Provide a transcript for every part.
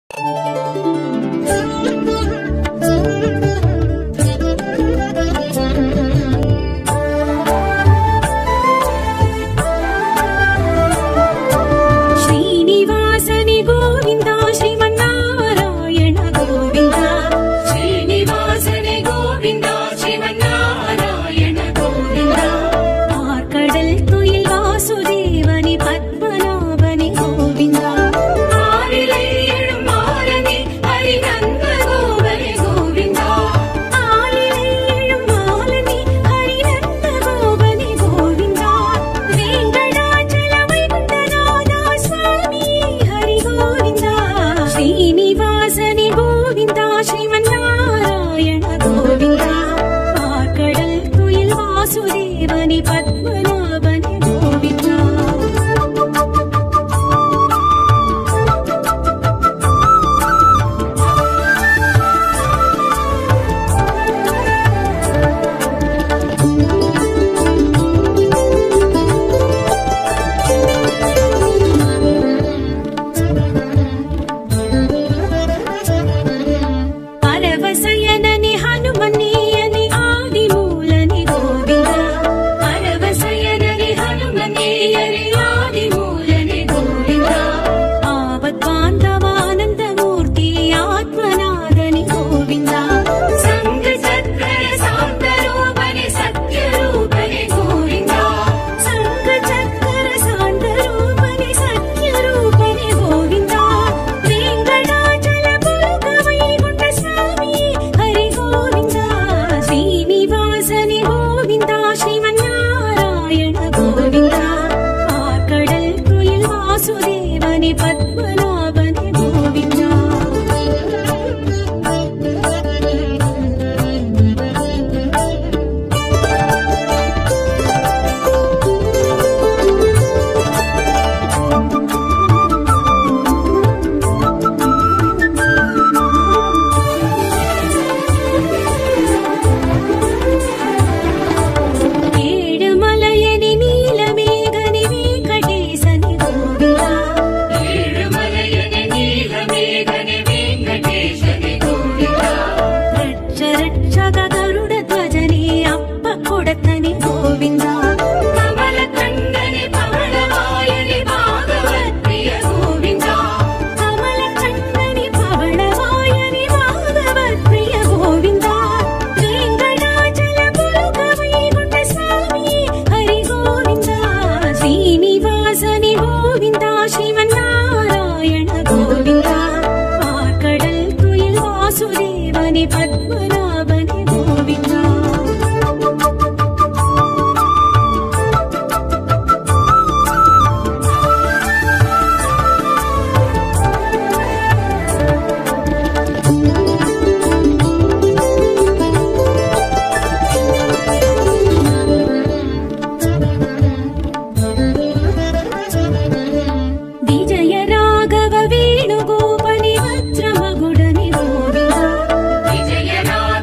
ಶ್ರೀನಿವಾಸನಿ ಗೋವಿಂದ ಶ್ರೀಮನ್ನಾರಾಯಣ ಗೋವಿಂದ ಶ್ರೀನಿವಾಸನಿ ಗೋವಿಂದ ಶ್ರೀಮನ್ನಾರಾಯಣ ಗೋವಿಂದ ஆர்கடல் துயில் வாசுதேவனி பத்மநாபனி கோவிந்தா ஆரிலை எழும் மாறனி ஹரிநந்த கோபனி கோவிந்தா ஆரிலை எழும் மாலனி ஹரிநந்த கோபனி கோவிந்தா வேங்கடாச்சல வைகுண்டநாதா சுவாமி ஹரி கோவிந்தா ஸ்ரீனிவாசனி கோவிந்தா ஸ்ரீமன்னாராயண கோவிந்தா ஆர்கடல் துயில் வாசுதேவனி பத்மநாபனி கோவிந்தா పరవశయనని హనుమనీయని ఆది మూలని గోవింద పరవశయనని హనుమనీయని ఆది మూలని గోవింద ఆపద్బాంధవానందమూర్తి ఆత్మనాదని గోవింద సంగ చక్ర సాంతరూపని సత్యరూపని గోవింద సంగ చక్ర సాంతరూపని సత్యరూపని గోవింద వెంకటాచల పులుక వైకుంఠ స్వామి హరి గోవింద శ్రీనివాసని గోవింద శ్రీమన్నారాయణ గోవింద ఆర్కడల్ తుயில் వాసుదేవని పద్మనాభని గోవింద ఏడుమలయని నీలమేఘని వెంకటేశని గోవింద ఏడుమలయని నీలమేఘని వెంకటేశని గోవింద రక్ష రక్షక గరుడ ధ్వజని అప్ప కొడతని గోవింద కమల కండని పవళవాయని భాగవత్ ప్రియ గోవింద కమల కండని పవళవాయని భాగవత్ ప్రియ గోవింద వెంకటాచల పులుక వైకుంఠ స్వామి హరి గోవింద శ్రీనివాసని గోవింద శ్రీమన్నారాయణ గోవింద ఆర్కడల్ తుயில் వాసుదేవని పద్మనాభని గోవింద విజయ రాఘవ వేణుగోపని వజ్రమగుడని గోవింద విజయ రాఘవ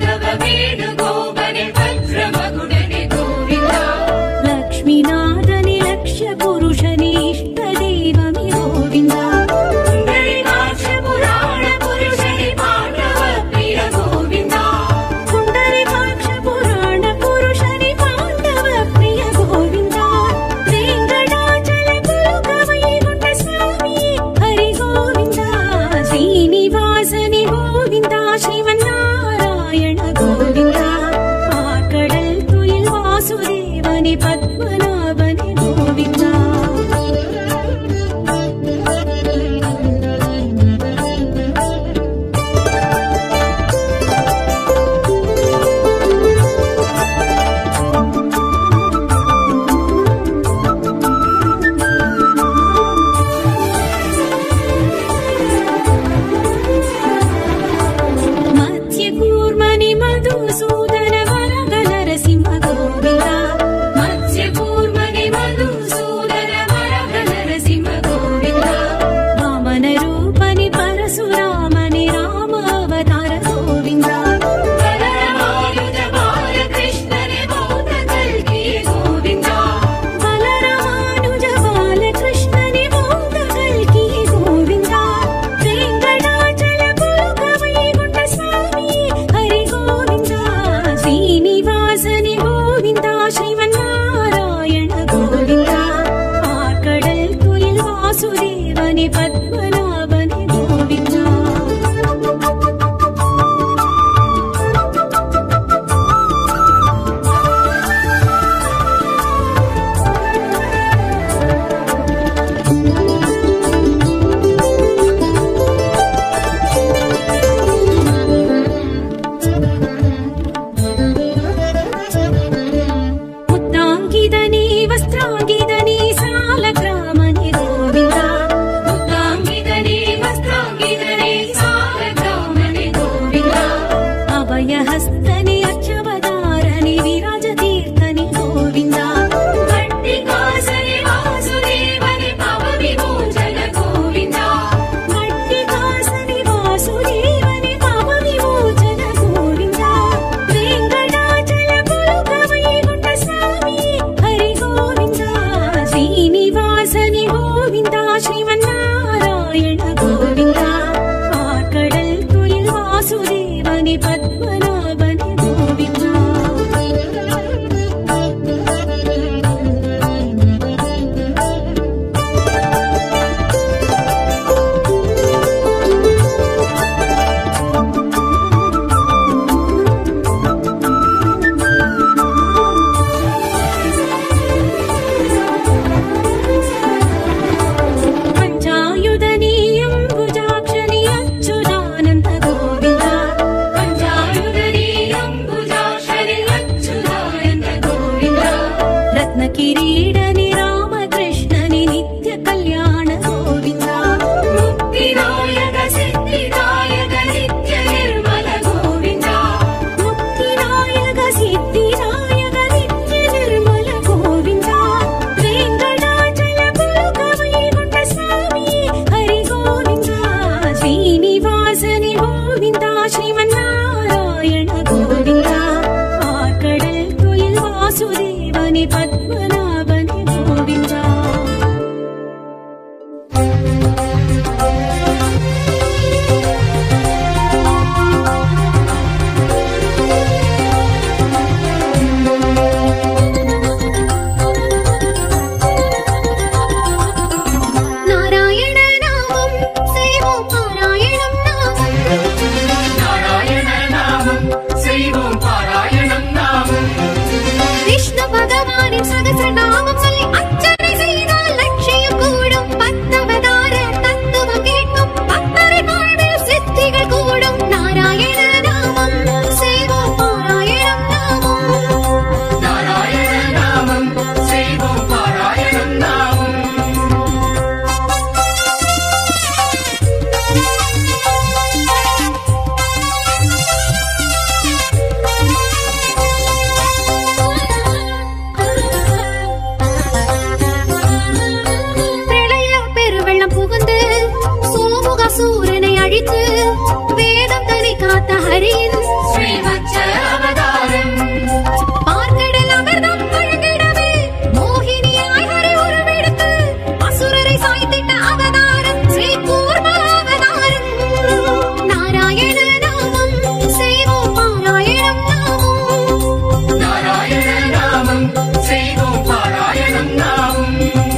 அழித்து வேதம் தனி காத்த ஹரியின் ஸ்ரீவத்ச அவதாரம் பார்க்கடல் அமிர்தம் வழங்கிடவே மோகினியாய் ஹரி உருவெடுத்து அசுரரை சாய்த்திட்ட அவதாரம் ஸ்ரீ கூர்ம அவதாரம் நாராயண நாமம் செய்வோம் பாராயணம் நாமம் நாராயண நாமம் செய்வோம் பாராயணம் நாமம்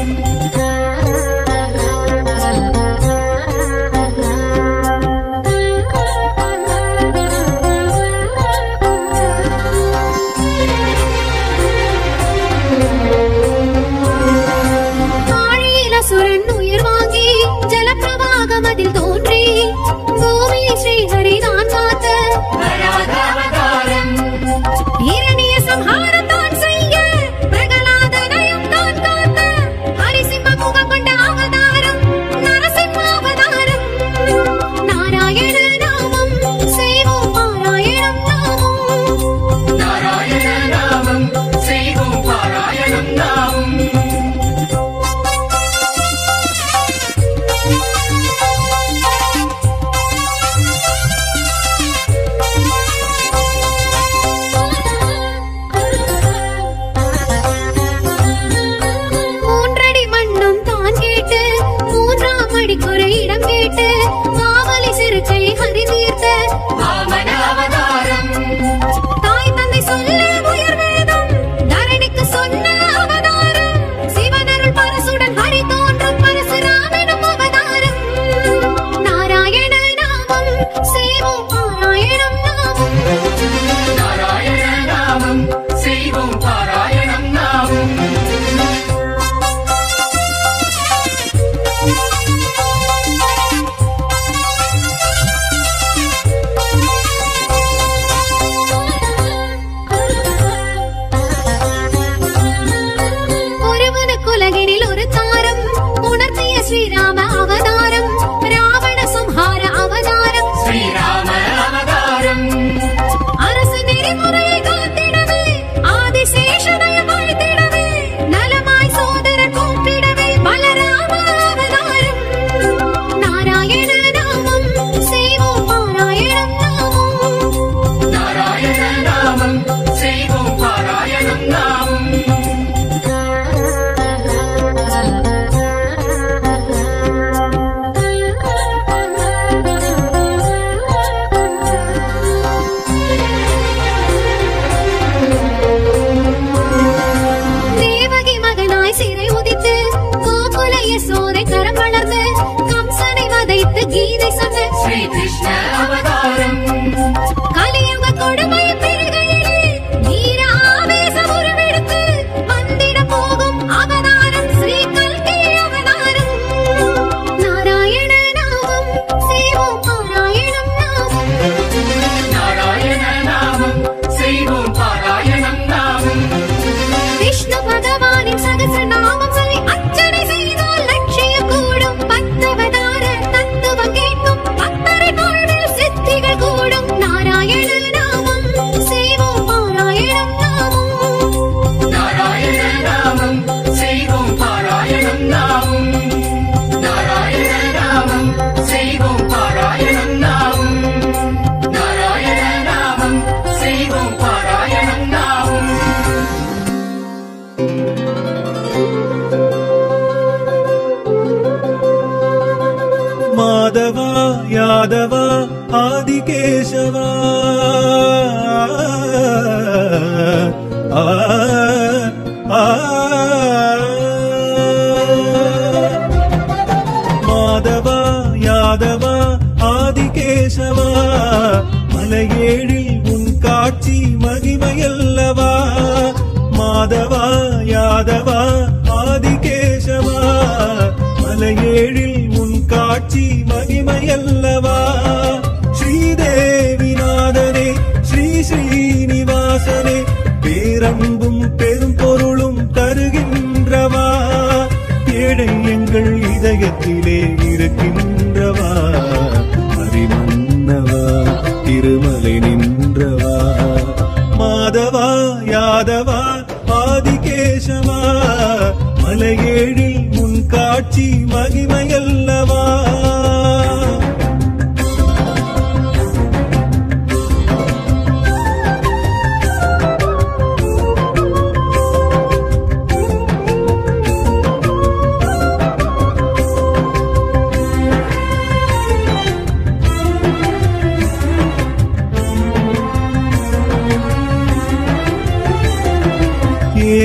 ஆழியில சுரன் உயிர் வாங்கி ஜலப்பிரவாகம் அதில் தோன்றி பூமியை ஸ்ரீஹரி தான் காத்த வராத அவதாரம் இரணிய சம்ஹாரம் தான் செய்ய பிரகலாத நயம் தான் காத்த ஹரிசிம்ம முகம் கொண்ட அவதாரம் நரசிம்ம அவதாரம் நாராயண நாமம் செய்வோம் பாராயணம் நாமம் நாராயண நாமம் செய்வோம் பாராயணம் நாமம் மூன்றடி மண்ணும் தான் கேட்டு மூன்றாம் அடிக்குறை இடம் கேட்டு காவலி சிறுச்சை ஹரி தீர்த்த வாமன அவதாரம் தாய் தந்தை சொல்ல உயர் வேதம் தரணிக்கு சொன்ன அவதாரம் சிவனருள் பரசுடன் ஹரி தோன்றும் பரசுராமனும் அவதாரம் நாராயண நாமம் செய்வோம் பாராயணம் நாமம் நாராயண நாமம் செய்வோம் பாராயணம் நாமம் ஒருவனுக்கு உலகினில் ஒரு தாரம் உணர்த்திய ஸ்ரீராம அவதாரம் ராவண சம்ஹார அவதாரம் ஸ்ரீராம அவதாரம் அரசு நெறிமுறையை காத்திடவே ஆதிசேஷனை வாழ்த்திடவே நலமாய் சோதரன் கூப்பிடவே பலராம அவதாரம் நாராயண நாமம் செய்வோம் பாராயணம் நாமம் நாராயண நாமம் செய்வோம் பாராயணம் நாமம் தேவகி மகனாய் சிறை உதித்து கோகுல யசோதை கரம் வளர்ந்து கம்சனை வதைத்து கீதை சொன்ன ஸ்ரீ கிருஷ்ண அவதாரம் கலியுக கொடுமை பெருகையிலே வீர ஆவேசம் உருவெடுத்து வந்திட போகும் அவதாரம் ஸ்ரீ கல்கி அவதாரம் நாராயண நாமம் செய்வோம் பாராயணம் நாமம் நாராயண நாமம் செய்வோம் பாராயணம் நாமம் விஷ்ணு பகவானின் சகசிர நாமம் சொல்லி அர்ச்சனை செய்தால் லட்சியம் கூடும் பத்தவதார தத்துவம் கேட்கும் பக்தரை வாழ்வில் சித்திகள் கூடும் நாராயண நாமம் செய்வோம் பாராயணம் நாமம் நாராயண நாமம் செய்வோம் பாராயணம் நாமம் நாராயண நாமம் செய்வோம் பாராயணம் நாமம் நாராயண நாமம் செய்வோம் பாராயணம் நாமம் மாதவா யாதவா ஆதிகேசவா ஆ, ஆ, மாதவா யாதவா ஆதிகேசவா மலையேழில் உன் காட்சி மகிமையல்லவா மாதவா யாதவா ஆதிகேசவா மலையேழில் உன் காட்சி மகிமையல்லவா ஸ்ரீதேவிநாதனே ஸ்ரீ ஸ்ரீனிவாசனே பேரன்பும் பெரும் பொருளும் தருகின்றவா ஏழை எங்கள் இதயத்திலே இருக்கின்றவா அறிமன்னவா திருமலை நின்றவா மாதவா யாதவா ஆதிகேசவா மலையேழில் முன் காட்சி மகிமையல்லவா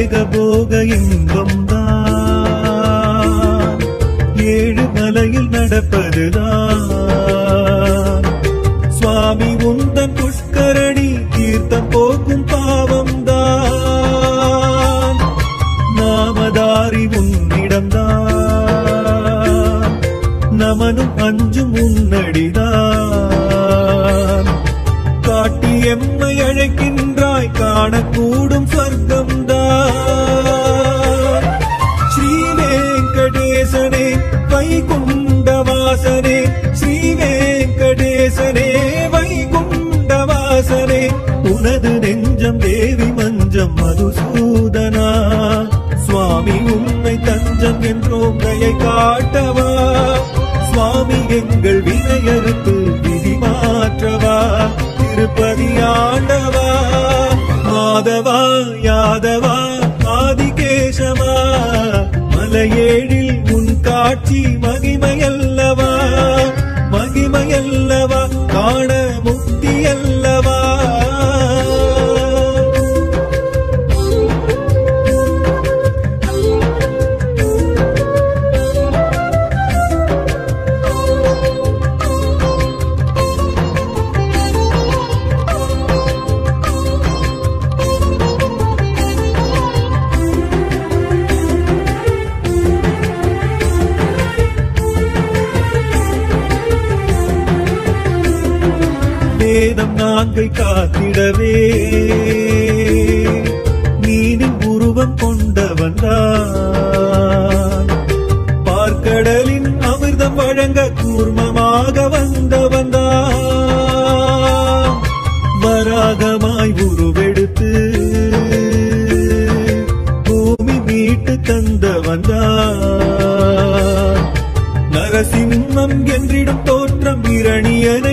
ஏகபோக இன்பம் தான் ஏழு மலையில் நடப்பதுதான் சுவாமி உந்தன் புஷ்கரணி தீர்த்தம் போக்கும் பாவம் தான் நாமதாரி உன்னிடம்தான் நமனும் அஞ்சும் உன்னடிதான் காட்டி எம்மை அழைக்கின்றாய் காணக்கூடும் சொர்க்கம்தான் ஸ்ரீ வெங்கடேசனே வைகுண்டவாசனே ஸ்ரீ வெங்கடேசனே வைகுண்டவாசனே உனது நெஞ்சம் தேவி மஞ்சம் மதுசூதனா சுவாமி உன்னை தஞ்சம் என்றோம் தயை காட்டவா சுவாமி எங்கள் வினையறுத்து விதி மாற்றவா திருப்பதி ஆண்டவா மாதவா யாதவா ஆதிகேசவா மலையேழில் உன் காட்சி மகிமையல்லவா மகிமையல்லவா காண முக்தியல்லவா வேதம் நாங்கை காத்திடவே நீனின் உருவம் கொண்டவன் தான் பார்க்கடலின் அமிர்தம் வழங்க கூர்மமாக வந்தவன் தான் வராகமாய் உருவெடுத்து பூமி மீட்டு தந்தவன் தான் நரசிம்மம் என்றிடும் தோற்றம் இரணியனை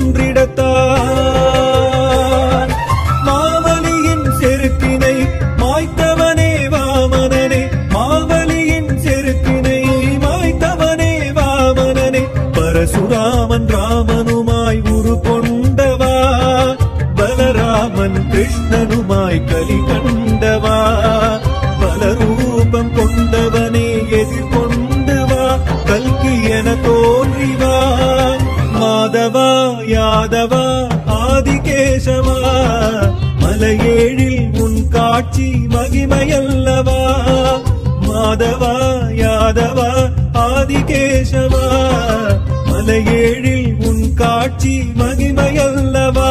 கொன்றிடத்தான் மாவலியின் செருக்கினை மாய்த்தவனே வாமனனே மாவலியின் செருக்கினை மாய்த்தவனே வாமனனே பரசுராமன் ராமனுமாய் உரு கொண்டவா பலராமன் கிருஷ்ணனுமாய் கலி கண்டவா பல ரூபம் கொண்டவனே எதிர்கொண்டு வா கல்கி என தோன்றி வா மாதவா யாதவா ஆதிகேசவா மலையேழில் உன் காட்சி மகிமையல்லவா மாதவா யாதவா ஆதிகேசவா மலையேழில் உன் காட்சி மகிமையல்லவா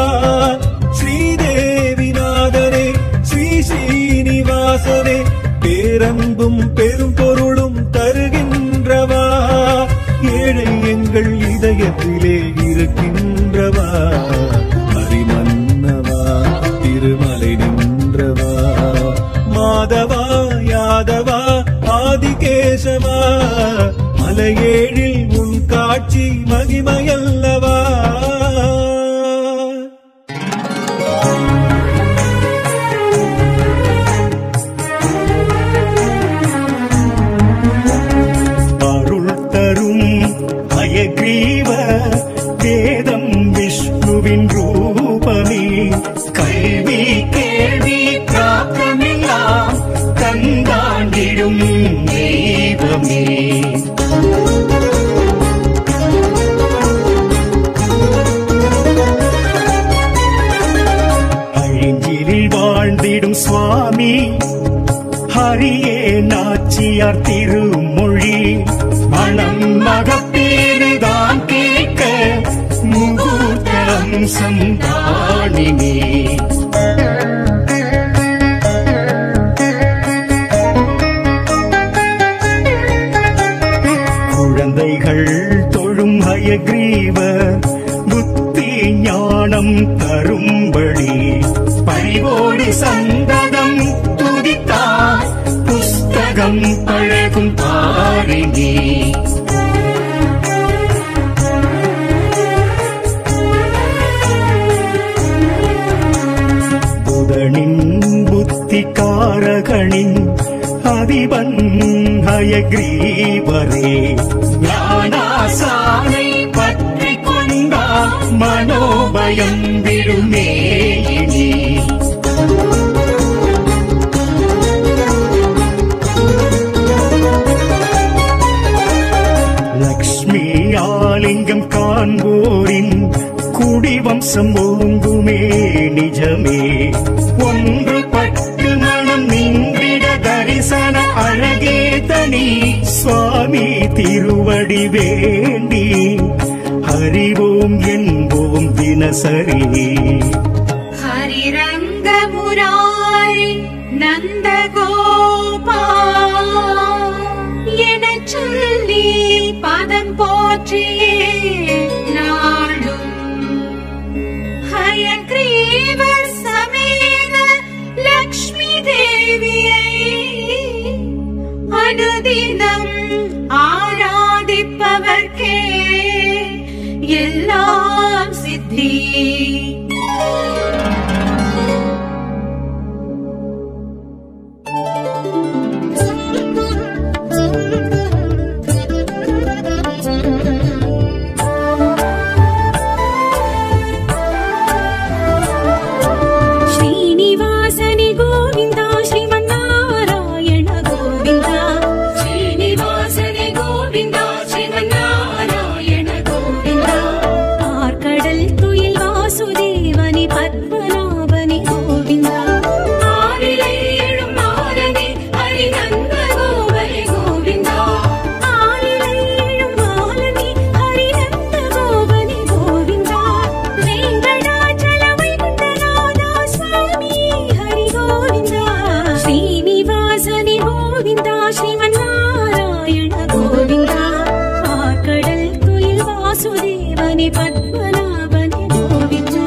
ஸ்ரீதேவிநாதனே ஸ்ரீ ஸ்ரீனிவாசனே பேரன்பும் பெரும் பொருளும் தருகின்றவா ஏழை எங்கள் இதயத்திலே இருக்கின்றவா ஹரிமன்னவா திருமலை நின்றவா மாதவா யாதவா ஆதிகேசவா மலையேழில் உன் காட்சி மகிமையல்லவா அருள் தரும் அயக்ரீவ வேதம் விஷ்ணுவின் ரூபமே கல்வி கேள்வி பிராப்தமெல்லாம் தந்தாண்டிடும் தெய்வமே அழிஞ்சிலில் வாழ்ந்திடும் சுவாமி ஹரியே நாச்சியார் திருமொழி மனம் மகப்பேறுதான் கேட்க முகூர்த்தம் சந்தானினே குழந்தைகள் தொழும் ஹயக்ரீவ புத்தி ஞானம் தரும்படி பரிவோடு சந்ததம் துதித்தார் புஸ்தகம் பழகும் பாரினி புதனின் புத்தி காரகனின் அதிபன் ஹயக்ரீவரே ஞானாசானை பற்றி கொண்டா மனோபயம் விடுமே இனி வம்சம் ஓங்குமே நிஜமே ஒன்று பட்டு மனம் நின்றிட தரிசன அழகே தனி சுவாமி திருவடி வேண்டி அறிவோம் என்போம் தினசரி ஹரிரங்க முராரி நந்த கோபா எனச் சொல்லி பதம் போற்றியே நாடும் ஹயக்ரீவ சமேத லக்ஷ்மி தேவியை அனுதினம் ஆராதிப்பவர்க்கே எல்லாம் சித்தி ಶ್ರೀನಿವಾಸನಿ ಗೋವಿಂದ ಶ್ರೀಮನ್ನಾರಾಯಣ ಗೋವಿಂದ ಶ್ರೀನಿವಾಸನಿ ಗೋವಿಂದ ಶ್ರೀಮನ್ನಾರಾಯಣ ಗೋವಿಂದ ஆர்கடல் துயில் வாசுதேவனி பத்மநாபனி கோவிந்தா ஆரிலை எழும் மாறனே ஹரிநந்த கோவரி கோவிந்தா ஆரிலை எழும் மாலனி ஹரிநந்த கோவனி கோவிந்தா வெங்கடாச்சல வைகுண்டநாதா சுவாமி ஹரி கோவிந்தா ஸ்ரீனிவாசனி கோவிந்தா ஸ்ரீமன்னாராயண கோவிந்தா ஆர்கடல் துயில் வாசுதேவனி பத்மநாபனி கோவிந்தா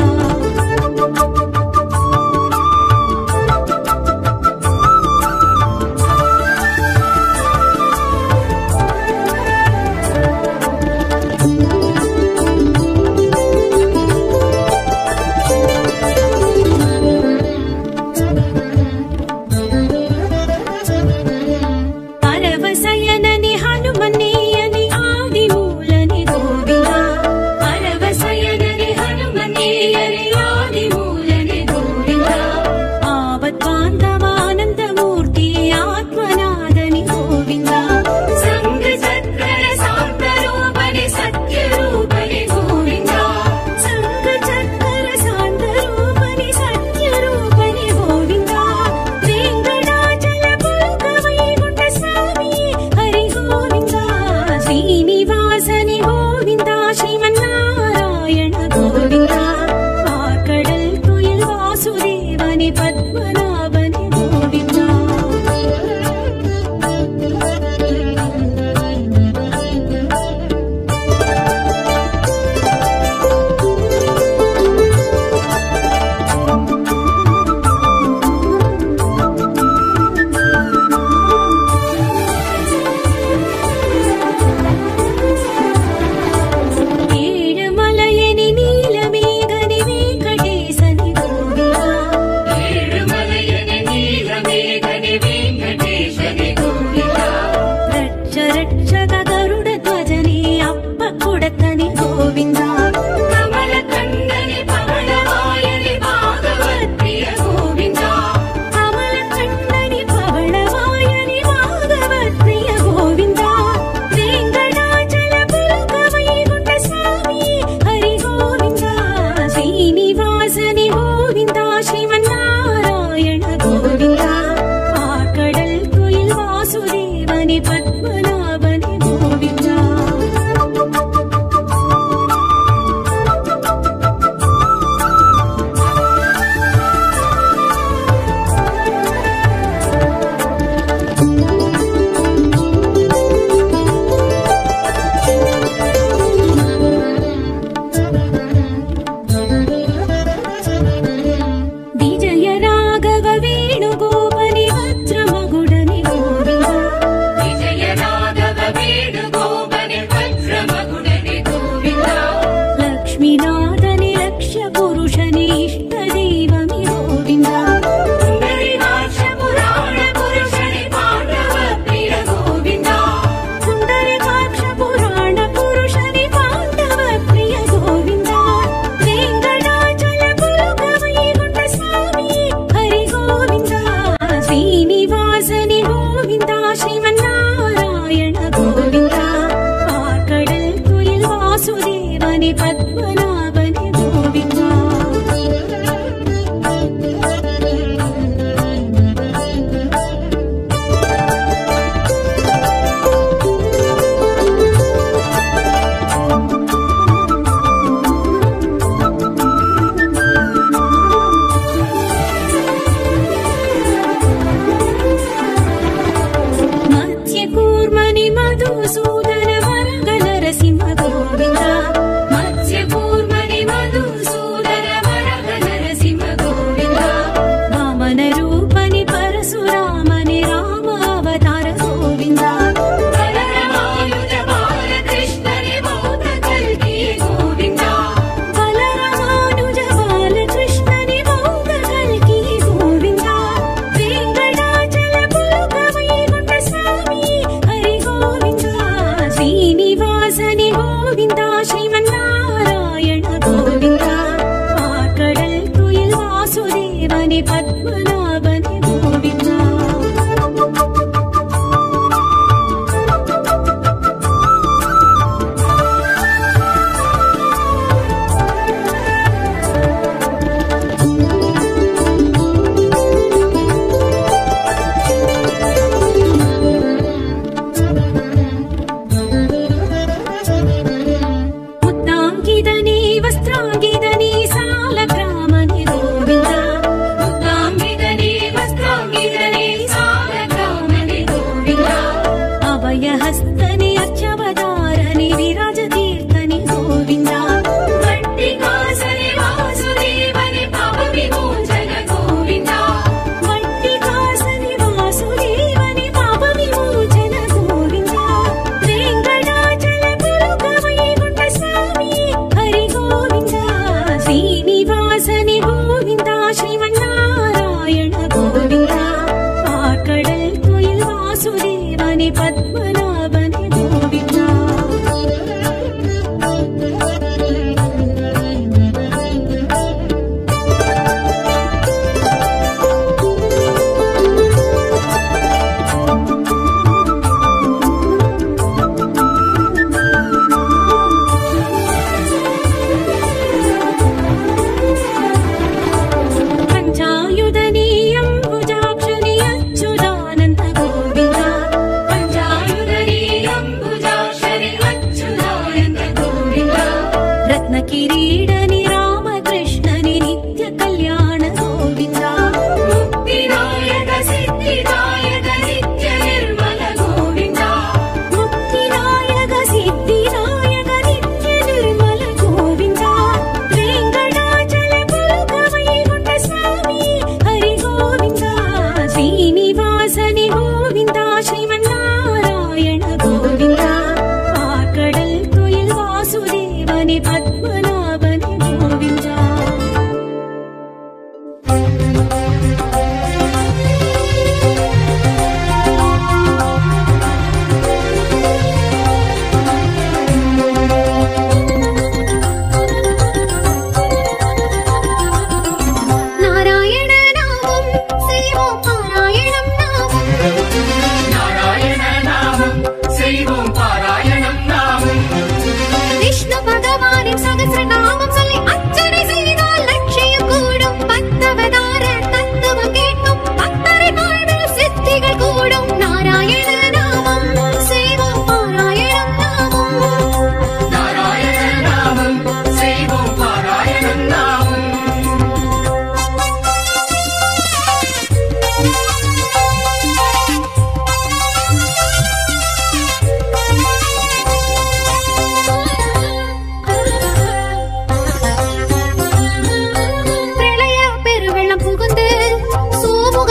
ಪರವಸಯನನಿ ಹನುಮನೇಯನಿ ಆದಿಮೂಲನಿ ಗೋವಿಂದ ಪರವಸಯನನಿ ಹನುಮನೇಯನಿ ಆದಿಮೂಲನಿ ಗೋವಿಂದ ಆವತ್ ಬಾಂಧವಾನಂದ ಮೂರ್ತಿ ಆತ್ಮನಾದನಿ ಗೋವಿಂದ ಸಂಘ ಚಕ್ರ ಶಾಂತ ರೂಪನಿ ಸತ್ಯ ರೂಪನಿ ಗೋವಿಂದ ಸಂಘ ಚಕ್ರ ಶಾಂತ ರೂಪನಿ ಸತ್ಯ ರೂಪನಿ ಗೋವಿಂದ ವೆಂಕಟಾಚಲ ಪುಲ್ಕ ವೈಗುಂಠ ಸ್ವಾಮಿ ಹರಿ ಗೋವಿಂದ ಶ್ರೀನಿವಾಸನಿ ಗೋವಿಂದ ಶ್ರೀಮನ್ನಾರಾಯಣ ಗೋವಿಂದ ಆರ್ಕಡಲ್ ತುಯಿಲ್ ವಾಸುದೇವನಿ ಪದ್ಮನಾಭನಿ ಗೋವಿಂದ ఏడుమలయని నీలమేఘని వెంకటేశని గోవిందా ఏడుమలయని నీలమేఘని వెంకటేశని గోవిందా రక్ష రక్షక గరుడ ధ్వజని అప్ప కొడతని గోవిందా కమల కందని పవళవాయని భాగవత్ప్రియ గోవిందా కమల కండని పవళవాయని భాగవత్ ప్రియ గోవిందా వెంకటాచల పుల్క వైగుంఠ స్వామి హరి గోవిందా శ్రీనివాసని గోవిందా శ్రీమన్నారాయణ గోవిందా ఆర్కడల్ తుయిల్ వాసుదేవని పద్మనాభని గోవిందా విజయ రాఘవ వేణుగోపని వజ్రమగుడని గోవిందా విజయ రాఘవ వేణుగోపని వజ్రమగుడని గోవిందా లక్ష్మీనాథని లక్ష్య పురుషని ఇష్ట దైవమి గోవిందా పుండరీకాక్ష పురాణ పురుషని పాండవ ప్రియ గోవిందా పుండరీకాక్ష పురాణ పురుషని పాండవ ప్రియ గోవిందా వెంకటాచల పులుక వైగుంఠ స్వామి హరి గోవిందా శ్రీనివాసని గోవిందా శ్రీమన్నారాయణ గోవిందా ఆర్కడల్ తుయిల్ వాసుదేవని పద్మనాభని గోవిందా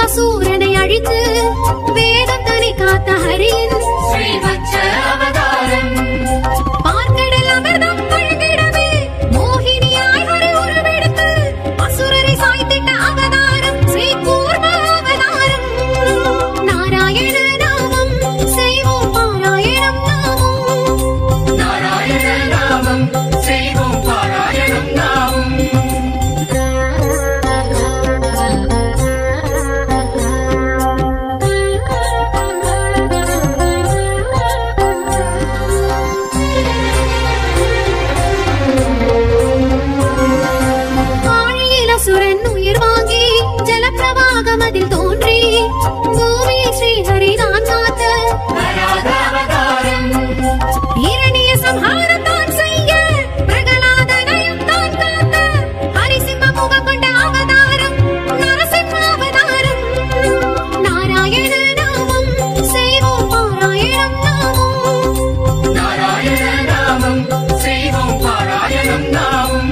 அசூரனை அழித்து வேதம் தனி காத்த ஹரியின் ஸ்ரீவத்ச அவதாரம் பார்க்கடல் அமிர்தம் பழகிடவே மோகினியாய் ஹரி உருவெடுத்து அசுரரை சாய்த்திட்ட அவதாரம் ஸ்ரீ கூர்ம அவதாரம் நாராயண நாமம் செய்வோம் பாராயணம் நாமம் நாராயண நாமம் செய்வோம் பாராயணம் நாமம் ஆழியில் அசுரன் உயிர் வாங்கி ஜலப்பிரவாகம் அதில் தோன்றி பூமியை ஸ்ரீஹரி தான் காத்த வராத அவதாரம் இரணிய சம்ஹாரம் தான் செய்ய பிரகலாதனையும் தான் காத்த ஹரிசிம்ம முகம் கொண்ட அவதாரம் நரசிம்ம அவதாரம் நாராயண நாமம் செய்வோம் பாராயணம் நாமம் நாராயண நாமம் செய்வோம் பாராயணம் நாமம்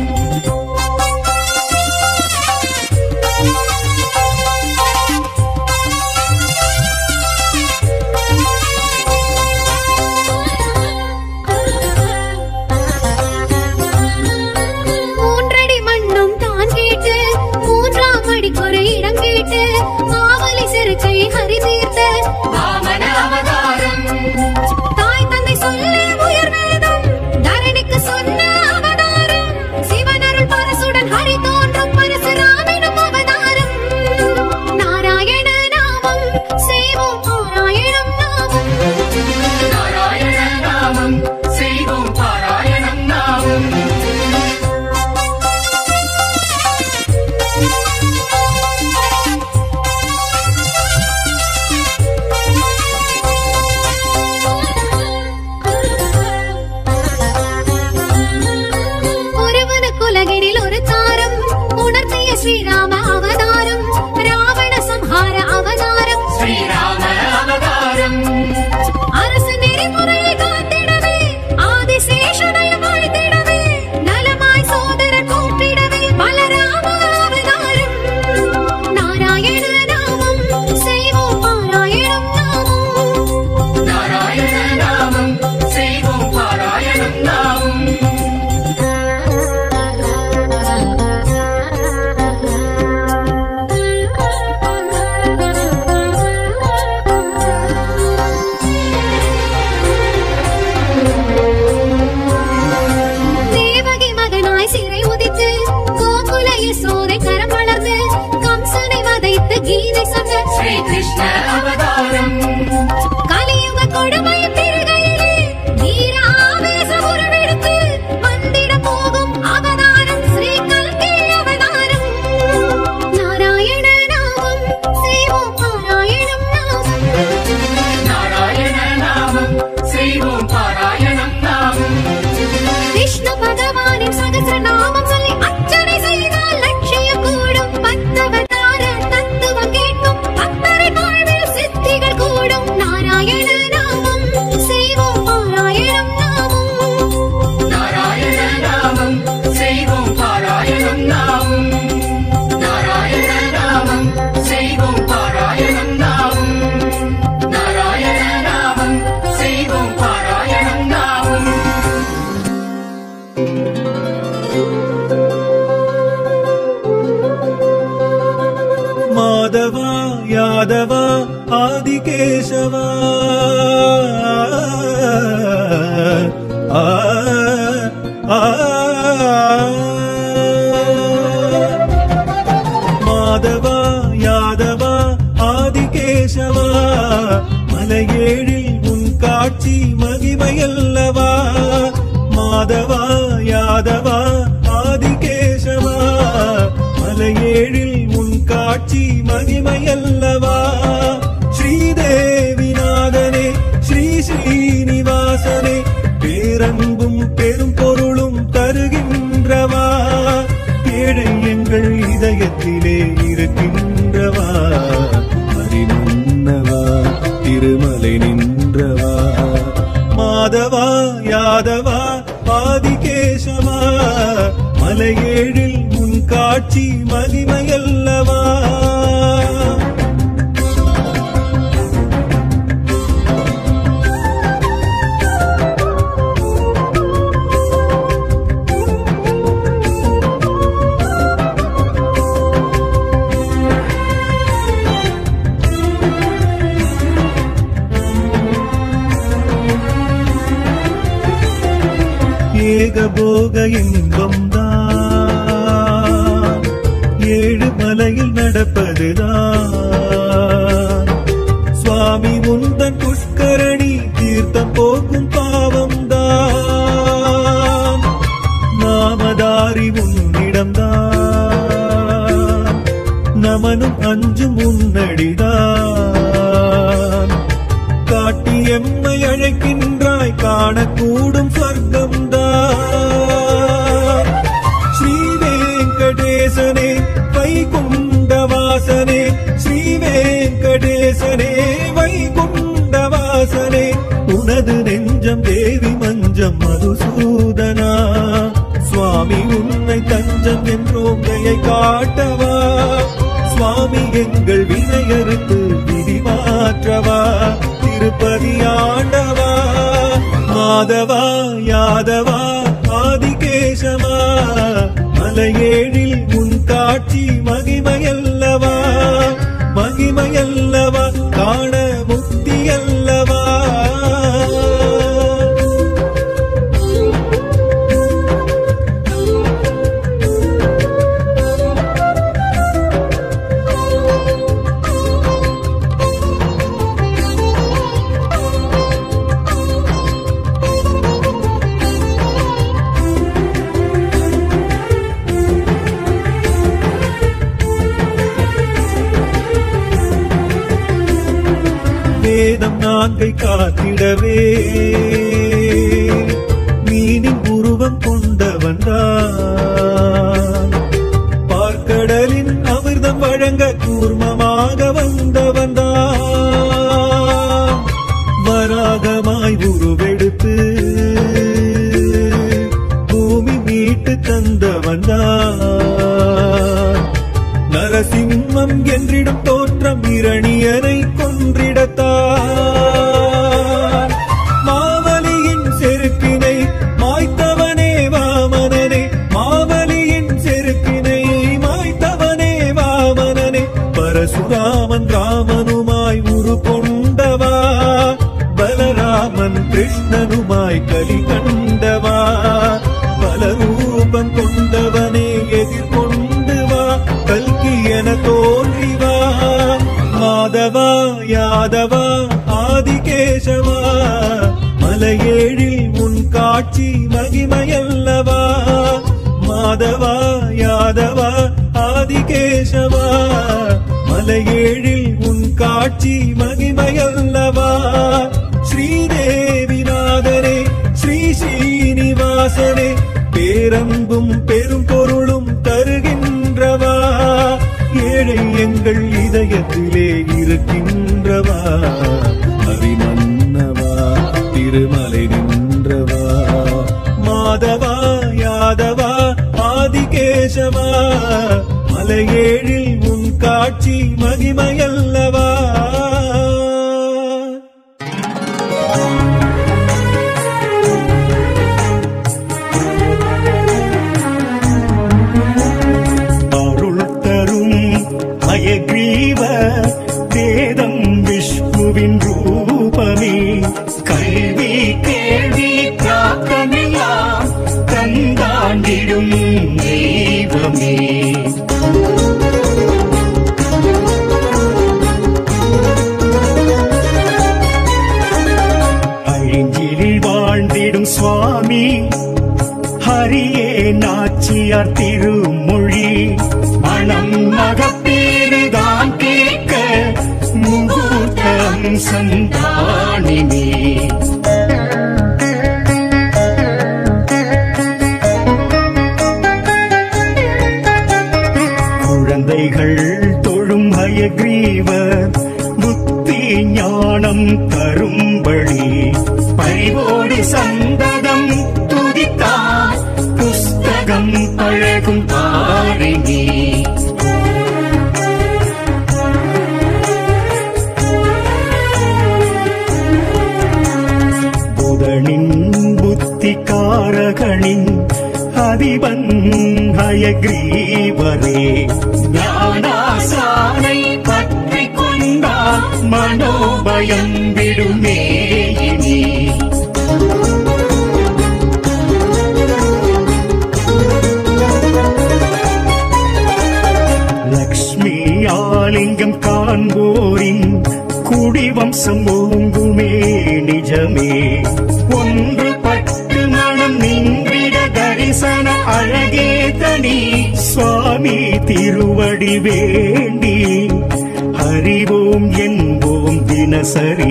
மூன்றடி மண்ணும் தான் கேட்டு மூன்றாம் அடிக்குறை இடம் கேட்டு மாவலி சிறுக்கை ஹரி தீர்த்த வாமன அவதாரம் தாய் தந்தை சொல்ல உயர் வேதம் தரணிக்கு சொன்ன அவதாரம் சிவனருள் பரசுடன் ஹரி தோன்றும் பரசுராமினும் அவதாரம் நாராயண நாமம் செய்வோம் பாராயணம் நாமம் நாராயண நாமம் செய்வோம் பாராயணம் நாமம் ஒருவனுக்கு உலகினில் ஒரு தாரம் உணர்த்திய ஸ்ரீராம அவதாரம் ராவண சம்ஹார அவதாரம் ஸ்ரீராம அவதாரம் அரசு நெறிமுறையை காத்திடவே ஆதிசேஷனை வாழ்த்திடவே நலமாய் சோதரர் கூப்பிடவே பலராம அவதாரம் நாராயண நாமம் செய்வோம் பாராயணம் நாமம் நாராயண நாமம் செய்வோம் பாராயணம் நாமம் தேவகி மகனாய் சிறை உதித்து கோகுல யசோதை கரம் வளர்ந்து கம்சனை வதைத்து கீதை சொன்ன ஸ்ரீ கிருஷ்ண அவதாரம் கலியுக கொடுமை திருகையிலே வீர ஆவேச உருவெடுத்து வந்திட போகும் அவதாரம் ஸ்ரீ கல்கி அவதாரம் நாராயண நாமம் செய்வோம் பாராயணம் நாமம் நாராயண நாமம் செய்வோம் பாராயணம் நாமம் விஷ்ணு பகவானின் சகசிர நாமம் சொல்லி அர்ச்சனை செய்தால் லட்சியம் கூடும் பத்தவதார தத்துவம் கேட்கும் பக்தரை வாழ்வில் சித்திகள் கூடும் நாராயண நாமம் செய்வோம் பாராயணம் நாமம் நாராயண நாமம் செய்வோம் பாராயணம் நாமம் நாராயண நாமம் செய்வோம் பாராயணம் நாமம் நாராயண நாமம் செய்வோம் பாராயணம் நாமம் மாதவா யாதவா ஆதிகேசவா ஆ, ஆ, மாதவா யாதவா ஆதிகேசவா மலையேழில் உன் காட்சி மகிமையல்லவா மாதவா யாதவா ஆதிகேசவா மலையேழில் உன் காட்சி மகிமையல்லவா ஸ்ரீதேவிநாதனே ஸ்ரீ ஸ்ரீனிவாசனே பேரன்பும் பெரும் பொருளும் தருகின்றவா ஏழை எங்கள் இதயத்திலே இருக்கின்றவா மறிமன்னவா திருமலை நின்றவா மாதவா யாதவா ஆதிகேசவா மலையேழில் உன் காட்சி மகிமையல்லவா ஏகபோக இன்பம் தான் ஏழு மலையில் நடப்பதுதான் சுவாமி உந்தன் புஷ்கரணி தீர்த்தம் போக்கும் பாவம் தான் நாமதாரி உன்னிடம்தான் நமனும் அஞ்சும் உன்னடிதான் காட்டி எம்மை அழைக்கின்றாய் காணக்கூடும் சொர்க்கம்தான் ஸ்ரீ வெங்கடேசனே வைகுண்டவாசனே ஸ்ரீ வெங்கடேசனே வைகுண்டவாசனே உனது நெஞ்சம் தேவி மஞ்சம் மதுசூதனா சுவாமி உன்னை தஞ்சம் என்றோம் தயை காட்டவா சுவாமி எங்கள் வினையறுத்து விதி மாற்றவா திருப்பதி ஆண்டவா மாதவா யாதவா ஆதிகேசவா மலையேழில் உன் காட்சி மகிமையல்லவா மகிமையல்லவா காண முக்தியல்லவா வேதம் நான்கை காத்திடவே மீனின் உருவம் கொண்டவன் தான் பார்க்கடலின் அமிர்தம் வழங்க கூர்மமாக வந்தவன் தான் வராகமாய் உருவெடுத்து பூமி மீட்டு தந்தவன் தான் நரசிம்மம் என்றிடும் தோற்றம் இரணியனை கொன்றிடத்தான் மாவலியின் செருக்கினை மாய்த்தவனே வாமனனே மாவலியின் செருக்கினை மாய்த்தவனே வாமனனே பரசுராமன் ராமனுமாய் உரு கொண்டவா பலராமன் கிருஷ்ணனுமாய் கலி கண்டவா பல ரூபம் கொண்டவனே எதிர்கொண்டு வா கல்கி என தோன்றி வா மாதவா யாதவா ஆதிகேசவா மலையேழில் உன் காட்சி மகிமையல்லவா மாதவா யாதவா ஆதிகேசவா மலையேழில் உன் காட்சி மகிமையல்லவா ஸ்ரீதேவிநாதனே ஸ்ரீ ஸ்ரீனிவாசனே பேரன்பும் பெரும் பொருளும் தருகின்றவா ஏழை எங்கள் இதயத்திலே இருக்கின்றவா அரிமன்னவா திருமலை நின்றவா மாதவா யாதவா ஆதிகேசவா மலையேழில் உன் காட்சி மகிமையல்லவா அருள் தரும் அயக்ரீவ வேதம் விஷ்ணுவின் ரூபமே கல்வி கேள்வி பிராப்தமெல்லாம் தந்தாண்டிடும் தெய்வமே அழிஞ்சிலில் வாழ்ந்திடும் சுவாமி ஹரியே நாச்சியார் திருமொழி மனம் மகப்பேறுதான் கேட்க முகூர்த்தம் சந்தானினே குழந்தைகள் தொழும் ஹயக்ரீவர் புத்தி ஞானம் தரும்படி பரிவோடு சந்ததம் துதித்தார் புஸ்தகம் பழகும் பாரினி புதனின் புத்திகாரகனின் அதிபன் ஹயக்ரீவரே ஞானாசானை பற்றி கொண்டால் மனோபயம் விடுமே இனி காண்போரின் குடிவம்சம் ஓங்குமே நிஜமே ஒன்று பட்டு மனம் நின்றிட தரிசன அழகே தனி சுவாமி திருவடி வேண்டி அறிவோம் என்போம் தினசரி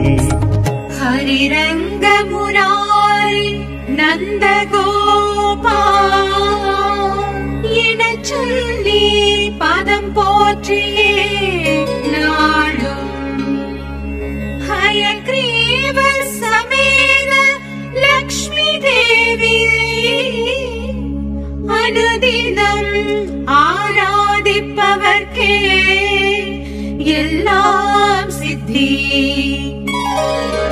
ஹரிரங்க முராரி நந்த எனச் சொல்லி பதம் போற்றியே நாளும் ஹயக்ரீவ சமேத லக்ஷ்மி தேவி அனுதினம் ஆராதிப்பவர்க்கே எல்லாம் சித்தி